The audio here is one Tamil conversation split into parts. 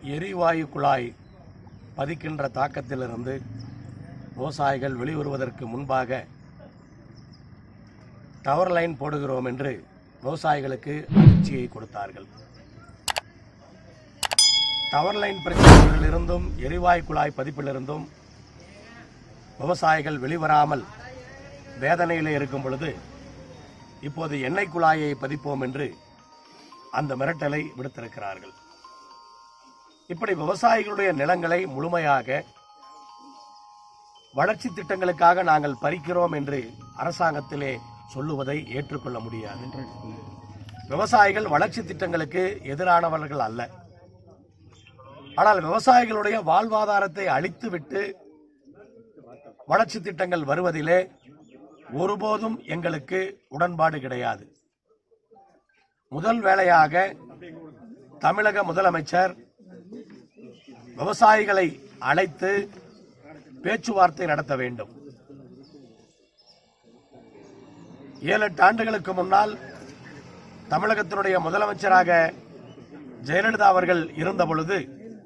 எரிவாயு குழாய் பதிக்கின்ற தாக்கத்திலிருந்து விவசாயிகள் வெளிவருவதற்கு முன்பாக டவர் லைன் போடுகிறோம் என்று விவசாயிகளுக்கு அதிர்ச்சியை கொடுத்தார்கள் டவர் லைன் பிரச்சனைகளிலிருந்தும் எரிவாயு குழாய் பதிப்பிலிருந்தும் விவசாயிகள் வெளிவராமல் வேதனையிலே இருக்கும் பொழுது இப்போது எண்ணெய் குழாயை பதிப்போம் என்று அந்த மிரட்டலை விடுத்திருக்கிறார்கள் இப்படி விவசாயிகளுடைய நிலங்களை முழுமையாக வளர்ச்சி திட்டங்களுக்காக நாங்கள் பறிக்கிறோம் என்று அரசாங்கத்திலே சொல்லுவதை ஏற்றுக்கொள்ள முடியாது விவசாயிகள் வளர்ச்சி திட்டங்களுக்கு எதிரானவர்கள் அல்ல ஆனால் விவசாயிகளுடைய வாழ்வாதாரத்தை அழித்துவிட்டு வளர்ச்சி திட்டங்கள் வருவதிலே ஒருபோதும் எங்களுக்கு உடன்பாடு கிடையாது முதல் வேளையாக தமிழக முதலமைச்சர் விவசாயிகளை அழைத்து பேச்சுவார்த்தை நடத்த வேண்டும் ஏழு எட்டு ஆண்டுகளுக்கு முன்னால் தமிழகத்தினுடைய முதலமைச்சராக ஜெயலலிதா அவர்கள் இருந்த பொழுது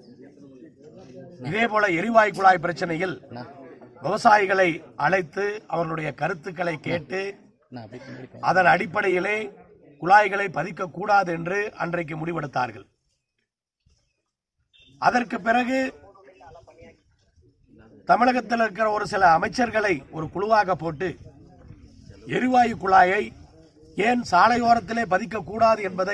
இதே போல எரிவாயு குழாய் பிரச்சனையில் விவசாயிகளை அழைத்து அவர்களுடைய கருத்துக்களை கேட்டு அதன் அடிப்படையிலே குழாய்களை பதிக்க கூடாது என்று அன்றைக்கு முடிவெடுத்தார்கள் அதற்கு பிறகு தமிழகத்தில் இருக்கிற ஒரு சில அமைச்சர்களை ஒரு குழுவாக போட்டு எரிவாயு குழாயை ஏன் சாலையோரத்திலே பதிக்க கூடாது என்பதை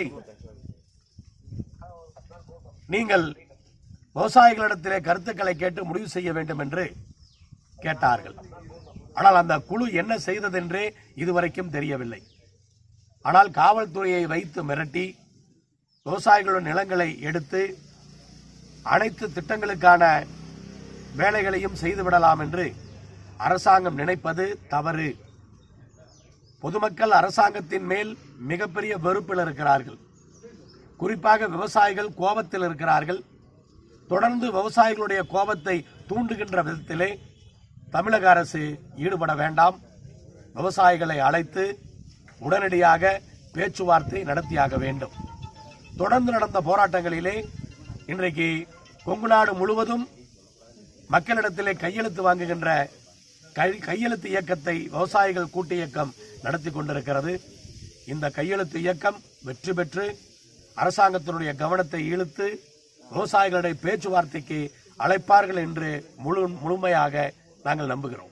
நீங்கள் விவசாயிகளிடத்திலே கருத்துக்களை கேட்டு முடிவு செய்ய வேண்டும் என்று கேட்டார்கள் ஆனால் அந்த குழு என்ன செய்ததென்றே இதுவரைக்கும் தெரியவில்லை ஆனால் காவல்துறையை வைத்து மிரட்டி விவசாயிகளுடைய நிலங்களை எடுத்து அனைத்து திட்டங்களுக்கான வேலைகளையும் செய்துவிடலாம் என்று அரசாங்கம் நினைப்பது தவறு பொதுமக்கள் அரசாங்கத்தின் மேல் மிகப்பெரிய வெறுப்பில் இருக்கிறார்கள் குறிப்பாக விவசாயிகள் கோபத்தில் இருக்கிறார்கள் தொடர்ந்து விவசாயிகளுடைய கோபத்தை தூண்டுகின்ற விதத்திலே தமிழக அரசு ஈடுபட வேண்டாம் விவசாயிகளை அழைத்து உடனடியாக பேச்சுவார்த்தை நடத்தியாக வேண்டும் தொடர்ந்து நடந்த போராட்டங்களிலே இன்றைக்கு கொங்கு நாடு முழுவதும் மக்களிடத்திலே கையெழுத்து வாங்குகின்ற கை- கையெழுத்து இயக்கத்தை விவசாயிகள் கூட்டு இயக்கம் நடத்தி கொண்டிருக்கிறது இந்த கையெழுத்து இயக்கம் வெற்றி பெற்று அரசாங்கத்தினுடைய கவனத்தை இழுத்து விவசாயிகளுடைய பேச்சுவார்த்தைக்கு அழைப்பார்கள் என்று முழு முழுமையாக நாங்கள் நம்புகிறோம்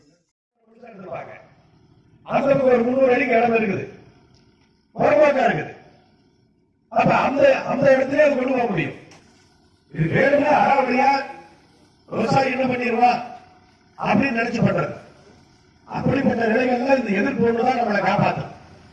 அந்த ஒரு முந்நூறு அடிக்கு இடம் இருக்குது புறம்போக்கா இருக்குது அப்ப அந்த அந்த இடத்துல அது கொண்டு போக முடியும் இது வேணும்னா அறாவடியா விவசாயி என்ன பண்ணிடுவான் அப்படின்னு நினைச்சு பண்றது அப்படிப்பட்ட நிலைகள்ல இந்த எதிர்ப்பு ஒண்ணுதான் நம்மளை காப்பாத்தும்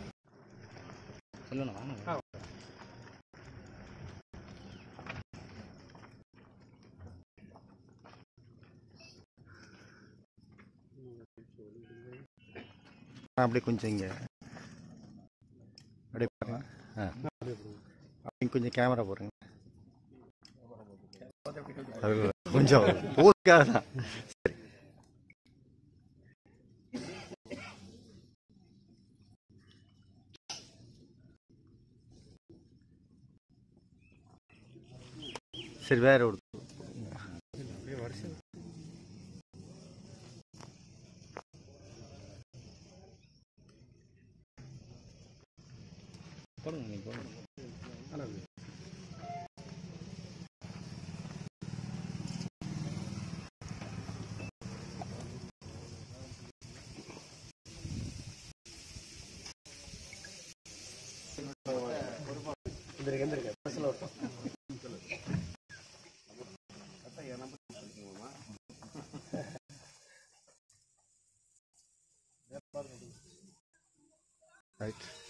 அப்படி கொஞ்சம் இங்கே அப்படியே பாருங்க ஆ அப்படி கொஞ்சம் கேமரா போடுங்க அது கொஞ்சம் போதுக்காக தான் சரி சரி வேற ஒரு ரைட்